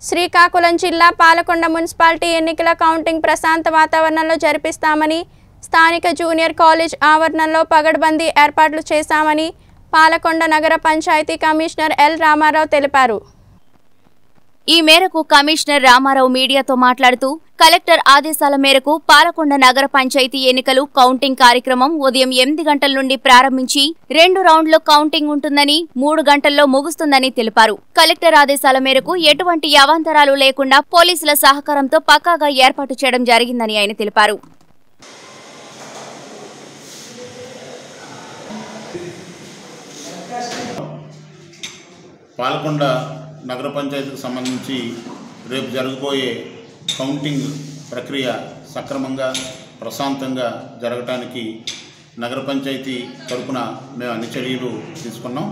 శ్రీకాకుళం జిల్లా పాలకొండ మున్సిపాలిటీ ఎన్నికల కౌంటింగ్ ప్రశాంత వాతావరణంలో జరిపిస్తామని స్థానిక జూనియర్ కాలేజ్ ఆవరణంలో పగడ్బందీ ఏర్పాట్లు చేశామని పాలకొండ నగర పంచాయతీ కమిషనర్ ఎల్ రామారావు తెలిపారు ఈ మేరకు కమిషనర్ రామారావు మీడియాతో మాట్లాడుతూ కలెక్టర్ ఆదేశాల మేరకు పాలకొండ నగర పంచాయతీ ఎన్నికలు కౌంటింగ్ కార్యక్రమం ఉదయం ఎనిమిది గంటల నుండి ప్రారంభించి రెండు రౌండ్లో కౌంటింగ్ ఉంటుందని మూడు గంటల్లో ముగుస్తుందని తెలిపారు కలెక్టర్ ఆదేశాల మేరకు ఎటువంటి అవాంతరాలు లేకుండా పోలీసుల సహకారంతో పక్కాగా ఏర్పాటు చేయడం జరిగిందని ఆయన తెలిపారు పాలకొండ నగర పంచాయతీకి సంబంధించి రేపు జరగబోయే కౌంటింగ్ ప్రక్రియ సక్రమంగా ప్రశాంతంగా జరగటానికి నగర పంచాయతీ తరపున మేము అన్ని చర్యలు తీసుకున్నాం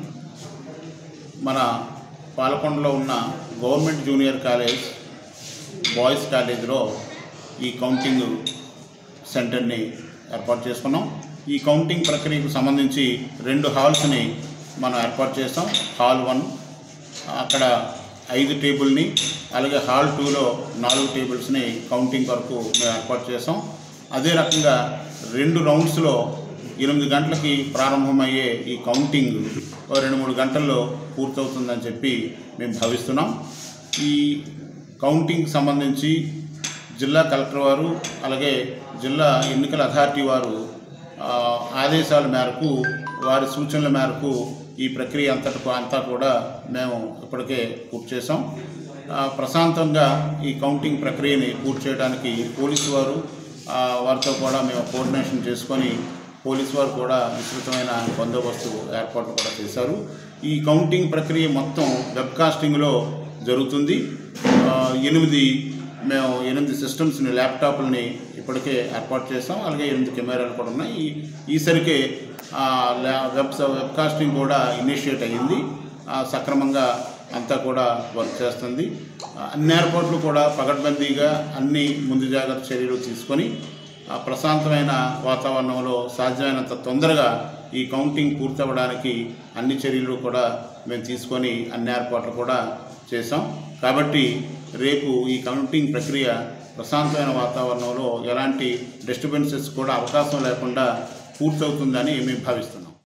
మన పాలకొండలో ఉన్న గవర్నమెంట్ జూనియర్ కాలేజ్ బాయ్స్ కాలేజీలో ఈ కౌంటింగ్ సెంటర్ని ఏర్పాటు చేసుకున్నాం ఈ కౌంటింగ్ ప్రక్రియకు సంబంధించి రెండు హాల్స్ని మనం ఏర్పాటు చేస్తాం హాల్ వన్ అక్కడ ఐదు టేబుల్ని అలాగే హాల్ టూలో నాలుగు టేబుల్స్ని కౌంటింగ్ వరకు మేము ఏర్పాటు చేస్తాం అదే రకంగా రెండు రౌండ్స్లో ఎనిమిది గంటలకి ప్రారంభమయ్యే ఈ కౌంటింగ్ ఓ రెండు మూడు గంటల్లో పూర్తవుతుందని చెప్పి మేము భావిస్తున్నాం ఈ కౌంటింగ్ సంబంధించి జిల్లా కలెక్టర్ వారు అలాగే జిల్లా ఎన్నికల అథారిటీ వారు ఆ, ఆదేశాల మేరకు వారి సూచనల మేరకు ఈ ప్రక్రియ అంతటి అంతా కూడా మేము ఇప్పటికే పూర్తి చేసాం ఆ, ప్రశాంతంగా ఈ కౌంటింగ్ ప్రక్రియని పూర్తి చేయడానికి పోలీసు వారు ఆ, వారితో కూడా మేము కోఆర్డినేషన్ చేసుకొని పోలీసు వారు కూడా విస్తృతమైన బందోబస్తు ఏర్పాట్లు కూడా చేశారు ఈ కౌంటింగ్ ప్రక్రియ మొత్తం వెబ్కాస్టింగ్లో జరుగుతుంది ఆ, ఎనిమిది మేము ఎనిమిది సిస్టమ్స్ని ల్యాప్టాప్లని ఇప్పటికే ఏర్పాటు చేస్తాం అలాగే ఎనిమిది కెమెరాలు కూడా ఉన్నాయి ఈ ఈసరికే ఆ, ల్యా- వెబ్ వెబ్కాస్టింగ్ కూడా ఇనిషియేట్ అయ్యింది ఆ, సక్రమంగా అంతా కూడా వర్క్ చేస్తుంది ఆ, అన్ని ఏర్పాట్లు కూడా పగడ్బందీగా అన్ని ముందు జాగ్రత్త చర్యలు తీసుకొని ఆ, ప్రశాంతమైన వాతావరణంలో సాధ్యమైనంత తొందరగా ఈ కౌంటింగ్ పూర్తవడానికి అన్ని చర్యలు కూడా మేము తీసుకొని అన్ని ఏర్పాట్లు కూడా చేసాం కాబట్టి రేపు ఈ కౌంటింగ్ ప్రక్రియ ప్రశాంతమైన వాతావరణంలో ఎలాంటి డిస్టర్బెన్సెస్ కూడా అవకాశం లేకుండా పూర్తవుతుందని మేము భావిస్తున్నాం